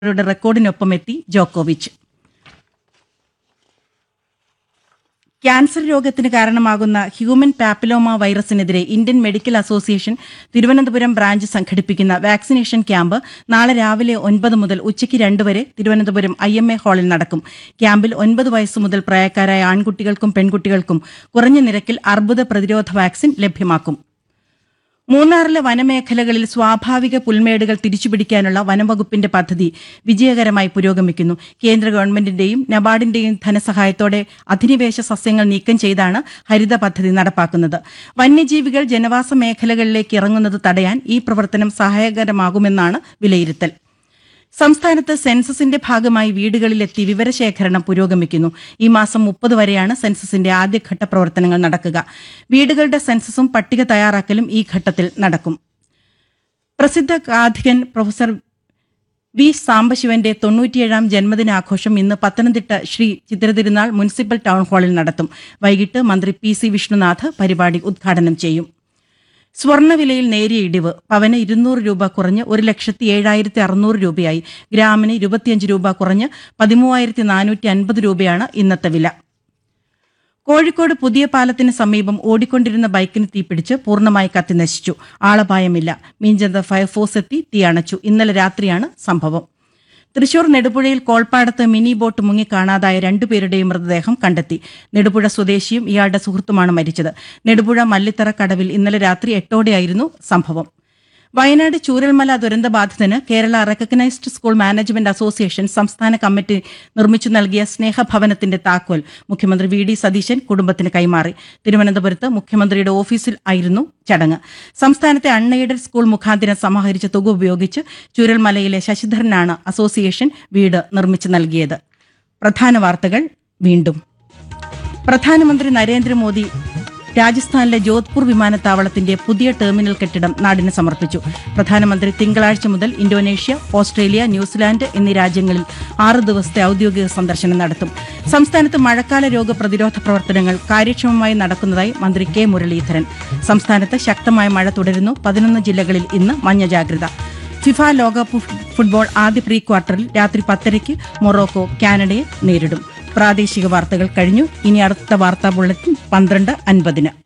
യുടെ റെക്കോർഡിനൊപ്പം എത്തി ജോക്കോവിച്ച് ക്യാൻസർ രോഗത്തിന് കാരണമാകുന്ന ഹ്യൂമൻ പാപ്പിലോമ വൈറസിനെതിരെ Indian medical association Thiruvananthapuram branch സംഘടിപ്പിക്കുന്ന വാക്സിനേഷൻ ക്യാമ്പ് നാളെ രാവിലെ ഒൻപത് മുതൽ ഉച്ചയ്ക്ക് രണ്ട് വരെ തിരുവനന്തപുരം ഐ എം എ ഹാളിൽ നടക്കും ക്യാമ്പിൽ ഒൻപത് വയസ്സ് മുതൽ പ്രായക്കാരായ ആൺകുട്ടികൾക്കും പെൺകുട്ടികൾക്കും കുറഞ്ഞ നിരക്കിൽ അർബുദ പ്രതിരോധ വാക്സിൻ ലഭ്യമാക്കും മൂന്നാറിലെ വനമേഖലകളിൽ സ്വാഭാവിക പുൽമേടുകൾ തിരിച്ചുപിടിക്കാനുള്ള വനംവകുപ്പിന്റെ പദ്ധതി വിജയകരമായി പുരോഗമിക്കുന്നു കേന്ദ്ര ഗവൺമെന്റിന്റെയും നബാർഡിന്റെയും ധനസഹായത്തോടെ അധിനിവേശ സസ്യങ്ങൾ നീക്കം ചെയ്താണ് ഹരിത പദ്ധതി നടപ്പാക്കുന്നത് വന്യജീവികൾ ജനവാസ മേഖലകളിലേക്ക് ഇറങ്ങുന്നത് തടയാൻ ഈ പ്രവർത്തനം സഹായകരമാകുമെന്നാണ് വിലയിരുത്തൽ സംസ്ഥാനത്ത് സെൻസസിന്റെ ഭാഗമായി വീടുകളിലെത്തി വിവരശേഖരണം പുരോഗമിക്കുന്നു ഈ മാസം മുപ്പത് വരെയാണ് സെൻസസിന്റെ ആദ്യഘട്ട പ്രവർത്തനങ്ങൾ നടക്കുക വീടുകളുടെ സെൻസസും പട്ടിക തയ്യാറാക്കലും ഈ ഘട്ടത്തിൽ നടക്കും പ്രസിദ്ധ കാഥികൻ പ്രൊഫസർ വി സാംബശിവന്റെ തൊണ്ണൂറ്റിയേഴാം ജന്മദിനാഘോഷം ഇന്ന് പത്തനംതിട്ട ശ്രീ ചിത്രതിരുനാൾ മുനിസിപ്പൽ ടൗൺ ഹാളിൽ നടത്തും വൈകിട്ട് മന്ത്രി പി സി വിഷ്ണുനാഥ് പരിപാടി ഉദ്ഘാടനം ചെയ്യും സ്വർണ്ണവിലയിൽ നേരിയ ഇടിവ് പവന് ഇരുന്നൂറ് രൂപ കുറഞ്ഞ് ഒരു ലക്ഷത്തി ഏഴായിരത്തി അറുന്നൂറ് രൂപയായി ഗ്രാമിന് ഇരുപത്തിയഞ്ച് രൂപ കുറഞ്ഞ് പതിമൂവായിരത്തി നാനൂറ്റി അൻപത് രൂപയാണ് ഇന്നത്തെ വില കോഴിക്കോട് പുതിയ പാലത്തിന് സമീപം ഓടിക്കൊണ്ടിരുന്ന ബൈക്കിന് തീപിടിച്ച് പൂർണ്ണമായി കത്തിനശിച്ചു ആളപായമില്ല മീഞ്ചന്ത ഫയർഫോഴ്സ് എത്തി തീ അണച്ചു ഇന്നലെ രാത്രിയാണ് സംഭവം തൃശൂർ നെടുപുഴയിൽ കോൾപ്പാടത്ത് മിനി ബോട്ട് മുങ്ങി കാണാതായ രണ്ടുപേരുടെയും മൃതദേഹം കണ്ടെത്തി നെടുപുഴ സ്വദേശിയും ഇയാളുടെ സുഹൃത്തുമാണ് മരിച്ചത് നെടുപുഴ മല്ലിത്തറ കടവിൽ ഇന്നലെ രാത്രി എട്ടോടെയായിരുന്നു സംഭവം വയനാട് ചൂരൽമല ദുരന്തബാധിതന് Kerala recognised school management association സംസ്ഥാന കമ്മിറ്റി നിർമ്മിച്ചു നൽകിയ സ്നേഹഭവനത്തിന്റെ താക്കോൽ മുഖ്യമന്ത്രി വി ഡി സതീശൻ കുടുംബത്തിന് കൈമാറി തിരുവനന്തപുരത്ത് മുഖ്യമന്ത്രിയുടെ ഓഫീസിൽ ആയിരുന്നു ചടങ്ങ് സംസ്ഥാനത്തെ അൺഎയ്ഡഡ് സ്കൂൾ മുഖാന്തിരം സമാഹരിച്ച തുക ഉപയോഗിച്ച് ചൂരൽമലയിലെ ശശിധരനാണ് അസോസിയേഷൻ വീട് നിർമ്മിച്ചു നൽകിയത് പ്രധാന വാർത്തകൾ വീണ്ടും പ്രധാനമന്ത്രി നരേന്ദ്രമോദി രാജസ്ഥാനിലെ ജോധ്പൂർ വിമാനത്താവളത്തിന്റെ പുതിയ ടെർമിനൽ കെട്ടിടം നാടിന് സമർപ്പിച്ചു പ്രധാനമന്ത്രി തിങ്കളാഴ്ച മുതൽ ഇന്തോനേഷ്യ ഓസ്ട്രേലിയ ന്യൂസിലാൻഡ് എന്നീ രാജ്യങ്ങളിൽ ആറ് ദിവസത്തെ ഔദ്യോഗിക സന്ദർശനം നടത്തും സംസ്ഥാനത്ത് മഴക്കാല രോഗ പ്രതിരോധ പ്രവർത്തനങ്ങൾ കാര്യക്ഷമമായി നടക്കുന്നതായി മന്ത്രി കെ മുരളീധരൻ സംസ്ഥാനത്ത് ശക്തമായ മഴ തുടരുന്നു പതിനൊന്ന് ജില്ലകളിൽ ഇന്ന് മഞ്ഞ ജാഗ്രത ഫിഫ ലോകകപ്പ് ഫുട്ബോൾ ആദ്യ പ്രീ ക്വാർട്ടറിൽ രാത്രി പത്തരയ്ക്ക് മൊറോക്കോ കാനഡയെ നേരിടും പ്രാദേശിക വാർത്തകൾ കഴിഞ്ഞു ഇനി അടുത്ത വാർത്താ ബുള്ളറ്റിൻ പന്ത്രണ്ട് അൻപതിന്